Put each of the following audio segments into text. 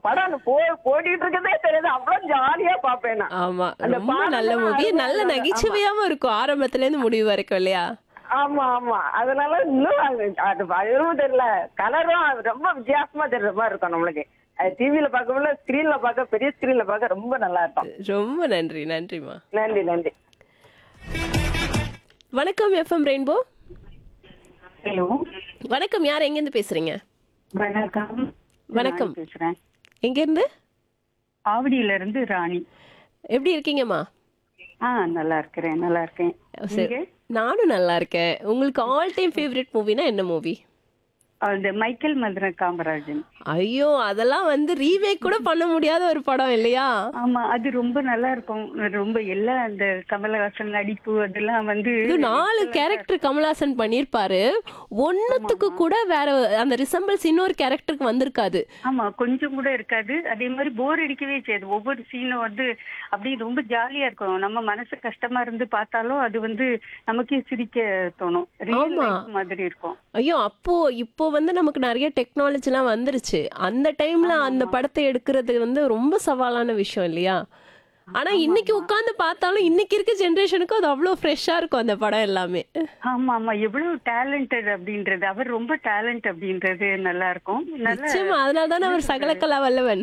படம் அந்த போ போட்டிட்டு இருக்கதே தெரியாது அவ்வளவு ஜாலியா பாப்பேன் நான் ஆமா அந்த ரொம்ப பாடல்கள் நல்ல மூவி அருமையா நல்ல இருக்கும். நகைச்சுவையாவும் இருக்கும் ஆரம்பத்துல இருந்து முடிவு வரைக்கும் இல்லையா ஆமா ஆமா அதனால இன்னும் அது அது அதுவும் தெரியல கலரும் ரொம்ப வித்தியாசமா தெரியற மாதிரி இருக்கும் நம்மளுக்கு டிவில பார்க்கல ஸ்கிரீன்ல பார்க்க பெரிய ஸ்கிரீன்ல பார்க்க ரொம்ப நல்லா இருக்கும் ரொம்ப நன்றி நன்றிமா நன்றி நன்றி வணக்கம் எஃப்எம் ரெயின்போ ஹலோ வணக்கம் யார் எங்கேருந்து பேசுறீங்க வணக்கம் வணக்கம். நான் பேசுறேன் எங்கேருந்து ஆவடியில இருந்து ராணி எப்படி இருக்கீங்கம்மா ஆ நல்லா இருக்கிறேன் நல்லா இருக்கேன் சரி. நீங்க நானும் நல்லா இருக்கேன் உங்களுக்கு ஆல் டைம் ஃபேவரட் மூவினா என்ன மூவி அந்த மைக்கேல் மதுரை காமராஜன் ஐயோ அதெல்லாம் வந்து ரீமேக் கூட பண்ண முடியாத ஒரு படம் இல்லையா ஆமா அது ரொம்ப நல்லா இருக்கும் ரொம்ப எல்லா அந்த கமலஹாசன் நடிப்பு அதெல்லாம் வந்து இது நாலு கேரக்டர் கமல்ஹாசன் பண்ணியிருப்பாரு ஒன்னுத்துக்கு கூட வேற அந்த ரிசம்பிள்ஸ் இன்னொரு கேரக்டருக்கு வந்திருக்காது ஆமா கொஞ்சம் கூட இருக்காது அதே மாதிரி போர் அடிக்கவே செய்யாது ஒவ்வொரு சீனும் வந்து அப்படியே ரொம்ப ஜாலியா இருக்கும் நம்ம மனசு கஷ்டமா இருந்து பார்த்தாலும் அது வந்து நமக்கே சிரிக்க தோணும் ரியல் ஆமா. லைஃப் மாதிரி இருக்கும் ஐயோ அப்போ இப்போ வந்து நமக்கு நிறைய டெக்னாலஜிலாம் வந்துருச்சு அந்த டைம்ல அந்த படத்தை எடுக்கிறது வந்து ரொம்ப சவாலான விஷயம் இல்லையா ஆனா இன்னைக்கு உட்கார்ந்து பார்த்தாலும் இன்னைக்கு இருக்க ஜெனரேஷனுக்கு அது அவ்வளோ ஃப்ரெஷ்ஷா இருக்கும் அந்த படம் எல்லாமே ஆமா ஆமா எவ்வளவு டேலண்டட் அப்படின்றது அவர் ரொம்ப டேலண்ட் அப்படின்றது நல்லா இருக்கும் நல்ல நிச்சயமா அதனால தானே அவர் சகலக்கலா வல்லவன்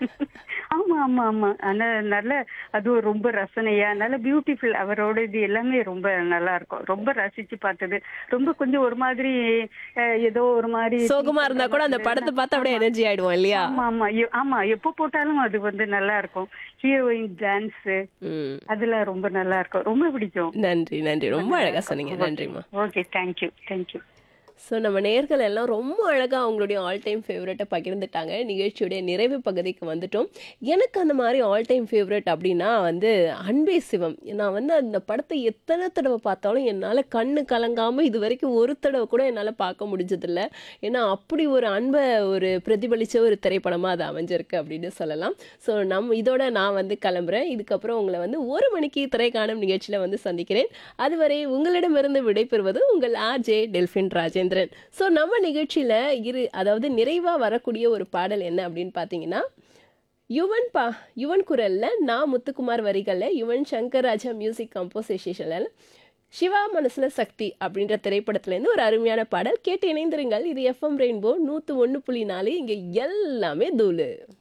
ஆமா ஆமா ஆமா ஆனா நல்ல அதுவும் ரொம்ப ரசனையா நல்ல பியூட்டிஃபுல் அவரோட இது எல்லாமே ரொம்ப நல்லா இருக்கும் ரொம்ப ரசிச்சு பார்த்தது ரொம்ப கொஞ்சம் ஒரு மாதிரி அஹ், ஏதோ ஒரு மாதிரி சோகமா இருந்தா கூட அந்த படத்தை பார்த்து அப்படியே எனர்ஜி ஆயிடுவோம் இல்லையா ஆமா ஆமா எ- ஆமா எப்போ போட்டாலும் அது வந்து நல்லா இருக்கும் ஹீரோயின் டான்ஸ் ம் அதெல்லாம் ரொம்ப நல்லா இருக்கும் ரொம்ப பிடிக்கும் நன்றி நன்றி ரொம்ப அழகா சொன்னீங்க நன்றிம்மா ஓகே தேங்க்யூ தேங்க்யூ ஸோ நம்ம நேர்கள் எல்லாம் ரொம்ப அழகாக அவங்களுடைய ஆல் டைம் ஃபேவரட்டை பகிர்ந்துட்டாங்க நிகழ்ச்சியுடைய நிறைவு பகுதிக்கு வந்துட்டோம் எனக்கு அந்த மாதிரி ஆல் டைம் ஃபேவரட் அப்படின்னா வந்து அன்பே சிவம் நான் வந்து அந்த படத்தை எத்தனை தடவை பார்த்தாலும் என்னால் கண்ணு கலங்காமல் இது வரைக்கும் ஒரு தடவை கூட என்னால் பார்க்க முடிஞ்சதில்ல ஏன்னா அப்படி ஒரு அன்பை ஒரு பிரதிபலித்த ஒரு திரைப்படமாக அது அமைஞ்சிருக்கு அப்படின்னு சொல்லலாம் ஸோ நம் இதோட நான் வந்து கிளம்புறேன் இதுக்கப்புறம் உங்களை வந்து ஒரு மணிக்கு திரைக்காணும் நிகழ்ச்சியில் வந்து சந்திக்கிறேன் அதுவரை உங்களிடமிருந்து விடைபெறுவது உங்கள் ஆர்ஜே டெல்ஃபின் ராஜேந்திரன் ஸோ நம்ம நிகழ்ச்சியில் இரு அதாவது நிறைவாக வரக்கூடிய ஒரு பாடல் என்ன அப்படின்னு பார்த்தீங்கன்னா யுவன் பா யுவன் குரலில் நான் முத்துக்குமார் வரிகளில் யுவன் சங்கர் ராஜா மியூசிக் கம்போசிஷனில் சிவா மனசுல சக்தி அப்படின்ற திரைப்படத்துலேருந்து ஒரு அருமையான பாடல் கேட்டு இணைந்திருங்கள் இது எஃப்எம் ரெயின்போ நூற்று ஒன்று புள்ளி நாலு இங்கே எல்லாமே தூளு